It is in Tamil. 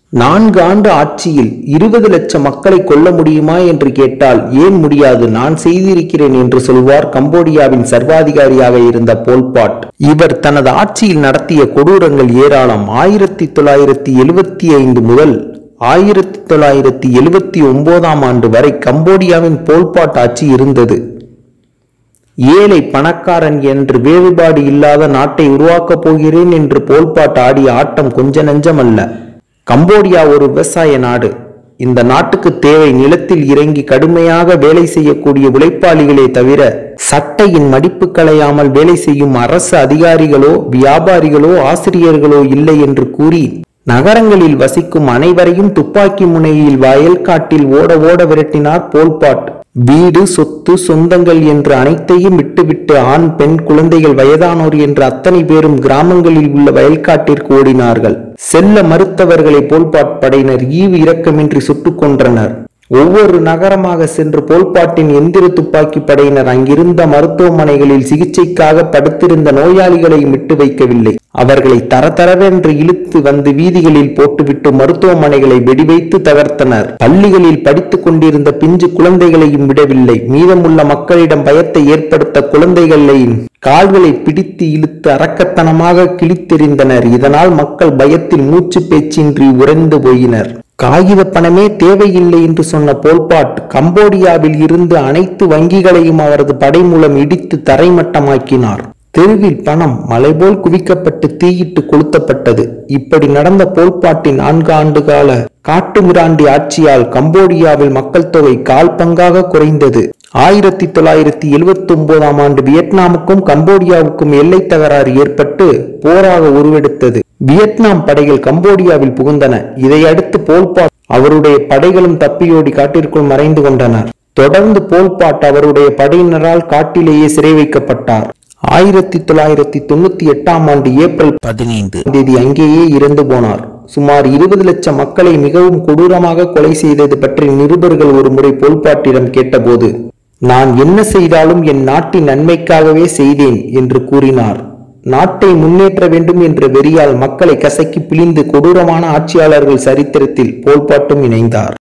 நான்கு ஆண்டு ஆட்சியில் இருபது லட்சம் மக்களை கொல்ல முடியுமா என்று கேட்டால் ஏன் முடியாது நான் செய்திருக்கிறேன் என்று சொல்வார் கம்போடியாவின் சர்வாதிகாரியாக இருந்த போல்பாட் இவர் தனது ஆட்சியில் நடத்திய கொடூரங்கள் ஏராளம் ஆயிரத்தி தொள்ளாயிரத்தி எழுபத்தி ஐந்து முதல் ஆயிரத்தி தொள்ளாயிரத்தி எழுபத்தி ஒன்பதாம் ஆண்டு வரை கம்போடியாவின் போல்பாட் ஆட்சி இருந்தது ஏழை பணக்காரன் என்று வேறுபாடு இல்லாத நாட்டை உருவாக்கப் போகிறேன் என்று போல்பாட் ஆடிய ஆட்டம் கொஞ்ச நஞ்சமல்ல கம்போடியா ஒரு விவசாய நாடு இந்த நாட்டுக்கு தேவை நிலத்தில் இறங்கி கடுமையாக வேலை செய்யக்கூடிய உழைப்பாளிகளே தவிர சட்டையின் மடிப்பு களையாமல் வேலை செய்யும் அரசு அதிகாரிகளோ வியாபாரிகளோ ஆசிரியர்களோ இல்லை என்று கூறி நகரங்களில் வசிக்கும் அனைவரையும் துப்பாக்கி முனையில் வயல்காட்டில் ஓட ஓட விரட்டினார் போல்பாட் வீடு சொத்து சொந்தங்கள் என்று அனைத்தையும் விட்டுவிட்டு ஆண் பெண் குழந்தைகள் வயதானோர் என்று அத்தனை பேரும் கிராமங்களில் உள்ள வயல்காட்டிற்கு ஓடினார்கள் செல்ல மறுத்தவர்களை போல்பாட் படையினர் ஈவு இரக்கமின்றி சுட்டுக் கொன்றனர் ஒவ்வொரு நகரமாக சென்று போல்பாட்டின் எந்திர துப்பாக்கி படையினர் அங்கிருந்த மருத்துவமனைகளில் சிகிச்சைக்காக படுத்திருந்த நோயாளிகளை விட்டு வைக்கவில்லை அவர்களை தரதரவென்று இழுத்து வந்து வீதிகளில் போட்டுவிட்டு மருத்துவமனைகளை வெடிவைத்து தகர்த்தனர் பள்ளிகளில் படித்துக் கொண்டிருந்த பிஞ்சு குழந்தைகளையும் விடவில்லை மீதமுள்ள மக்களிடம் பயத்தை ஏற்படுத்த குழந்தைகளை கால்களை பிடித்து இழுத்து அரக்கத்தனமாக கிழித்தெறிந்தனர் இதனால் மக்கள் பயத்தில் மூச்சு பேச்சின்றி உறைந்து போயினர் காகித பணமே தேவையில்லை என்று சொன்ன போல்பாட் கம்போடியாவில் இருந்து அனைத்து வங்கிகளையும் அவரது படை மூலம் இடித்து தரைமட்டமாக்கினார் தெருவில் பணம் மலைபோல் குவிக்கப்பட்டு தீயிட்டு கொளுத்தப்பட்டது இப்படி நடந்த போல்பாட்டின் நான்கு ஆண்டு கால காட்டுமிராண்டி ஆட்சியால் கம்போடியாவில் மக்கள் தொகை கால் பங்காக குறைந்தது ஆயிரத்தி தொள்ளாயிரத்தி எழுபத்தி ஒன்பதாம் ஆண்டு வியட்நாமுக்கும் கம்போடியாவுக்கும் எல்லை தகராறு ஏற்பட்டு போராக உருவெடுத்தது வியட்நாம் படைகள் கம்போடியாவில் புகுந்தன இதையடுத்து போல்பாட் அவருடைய படைகளும் தப்பியோடி காட்டிற்குள் மறைந்து கொண்டனர் தொடர்ந்து போல்பாட் அவருடைய படையினரால் காட்டிலேயே சிறை வைக்கப்பட்டார் ஆயிரத்தி தொள்ளாயிரத்தி தொண்ணூத்தி எட்டாம் ஆண்டு ஏப்ரல் பதினைந்து தேதி அங்கேயே இறந்து போனார் சுமார் இருபது லட்சம் மக்களை மிகவும் கொடூரமாக கொலை செய்தது பற்றி நிருபர்கள் ஒரு முறை போல்பாட்டிடம் கேட்டபோது நான் என்ன செய்தாலும் என் நாட்டின் நன்மைக்காகவே செய்தேன் என்று கூறினார் நாட்டை முன்னேற்ற வேண்டும் என்ற வெறியால் மக்களை கசக்கி பிழிந்து கொடூரமான ஆட்சியாளர்கள் சரித்திரத்தில் போல்பாட்டும் இணைந்தார்